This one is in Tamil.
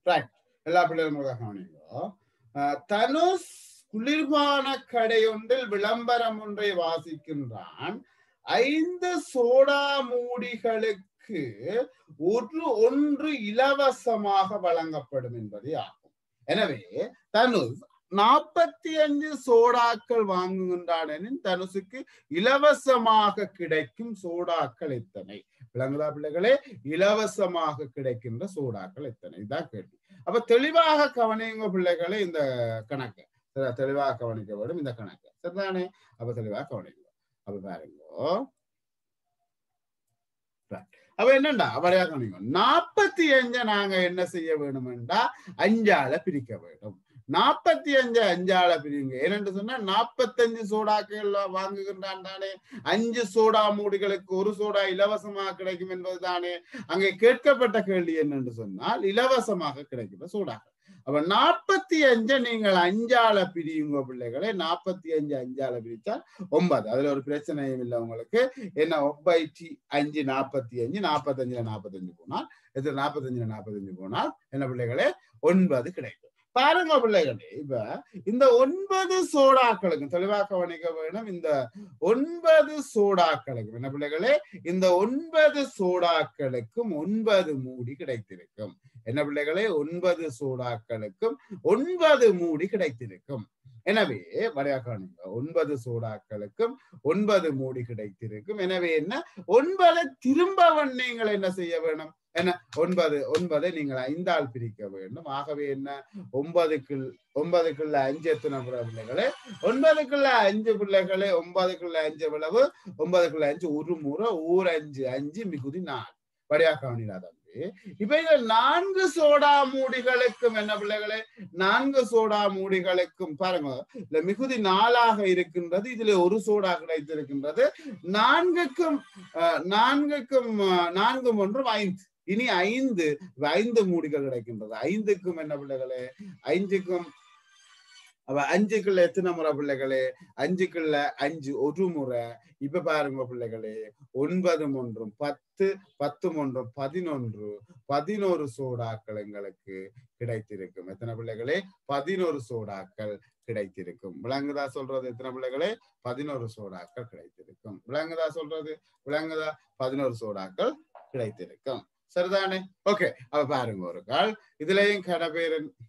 ரைட் எல்லா பிள்ளைகளும் கவனிங்க அஹ், தனுஷ் குளிர்பான கடை ஒன்றில் விளம்பரம் ஒன்றை வாசிக்கின்றான் ஐந்து சோடா மூடிகளுக்கு ஒரு ஒன்று இலவசமாக வழங்கப்படும் என்பதே ஆகும் எனவே தனுஷ் நாற்பத்தி அஞ்சு சோடாக்கள் வாங்குகின்றான் எனின் தனுஷுக்கு இலவசமாக கிடைக்கும் சோடாக்கள் எத்தனை விளங்குதா பிள்ளைகளே இலவசமாக கிடைக்கின்ற சோடாக்கள் எத்தனை இதுதான் கேள்வி அப்ப தெளிவாக கவனிங்க பிள்ளைகளே இந்த கணக்கு சரியா? தெளிவாக கவனிக்க வேண்டும் இந்த கணக்கு சரிதானே அப்ப தெளிவாக கவனிங்க அப்ப பாருங்க Right. அப்ப என்னண்டா வரையா கவனிங்க நாற்பத்தி அஞ்ச நாங்க என்ன செய்ய வேணுமெண்டா அஞ்சால பிரிக்க வேண்டும் நாற்பத்தி அஞ்சு அஞ்சால பிரிங்க ஏனென்று சொன்னா நாற்பத்தஞ்சு சோடாக்கள் வாங்குகின்றான் தானே அஞ்சு சோடா மூடிகளுக்கு ஒரு சோடா இலவசமாக கிடைக்கும் என்பது தானே அங்கே கேட்கப்பட்ட கேள்வி என்னென்று சொன்னால் இலவசமாக கிடைக்கிற சோடாக்கள் அப்ப நாற்பத்தி அஞ்ச நீங்கள் அஞ்சால பிரியுங்க பிள்ளைகளே நாற்பத்தி அஞ்சு அஞ்சால பிரிச்சா ஒன்பது அதுல ஒரு பிரச்சனையும் இல்லை உங்களுக்கு என்ன ஒன்பத்தி அஞ்சு நாற்பத்தி அஞ்சு நாற்பத்தஞ்சுல நாற்பத்தஞ்சு போனால் இது நாற்பத்தஞ்சுல நாற்பத்தஞ்சு போனால் என்ன பிள்ளைகளே ஒன்பது கிடைக்கும் பாருங்க பிள்ளைகளே இப்ப இந்த ஒன்பது சோடாக்களுக்கும் தெளிவாக கவனிக்க வேணும் இந்த ஒன்பது சோடாக்களுக்கும் என்ன பிள்ளைகளே இந்த ஒன்பது சோடாக்களுக்கும் ஒன்பது மூடி கிடைத்திருக்கும் என்ன பிள்ளைகளே ஒன்பது சோடாக்களுக்கும் ஒன்பது மூடி கிடைத்திருக்கும் எனவே வரையா காணுங்க ஒன்பது சோடாக்களுக்கும் ஒன்பது மூடி கிடைத்திருக்கும் எனவே என்ன ஒன்பதை திரும்ப நீங்கள் என்ன செய்ய வேணும் என்ன ஒன்பது ஒன்பதை நீங்கள் ஐந்தால் பிரிக்க வேண்டும் ஆகவே என்ன ஒன்பதுக்குள் ஒன்பதுக்குள்ள அஞ்சு எத்தனை பிள்ளைகளே ஒன்பதுக்குள்ள அஞ்சு பிள்ளைகளே ஒன்பதுக்குள்ள அஞ்சு விளவு ஒன்பதுக்குள்ள அஞ்சு ஒரு முறை ஊர் அஞ்சு அஞ்சு மிகுதி நாலு வடியா கவனிடா தம்பி இப்ப இந்த நான்கு சோடா மூடிகளுக்கும் என்ன பிள்ளைகளே நான்கு சோடா மூடிகளுக்கும் பாருங்க இல்ல மிகுதி நாலாக இருக்கின்றது இதுல ஒரு சோடா கிடைத்திருக்கின்றது நான்குக்கும் அஹ், நான்குக்கும் அஹ், நான்கும் ஒன்றும் ஐந்து இனி ஐந்து ஐந்து மூடிகள் கிடைக்கின்றது ஐந்துக்கும் என்ன பிள்ளைகளே ஐந்துக்கும் அவ அஞ்சுக்குள்ள எத்தனை முறை பிள்ளைகளே அஞ்சுக்குள்ள அஞ்சு ஒரு முறை இப்ப பாருங்க பிள்ளைகளே ஒன்பது ஒன்றும் பத்து பத்து ஒன்றும் பதினொன்று பதினோரு சோடாக்கள் எங்களுக்கு கிடைத்திருக்கும் எத்தனை பிள்ளைகளே பதினோரு சோடாக்கள் கிடைத்திருக்கும் விளங்குதா சொல்றது எத்தனை பிள்ளைகளே பதினோரு சோடாக்கள் கிடைத்திருக்கும் விளங்குதா சொல்றது விளங்குதா பதினோரு சோடாக்கள் கிடைத்திருக்கும் சரிதானே ஓகே அப்ப பாருங்க ஒரு கால் இதுலயும் கடபேரன்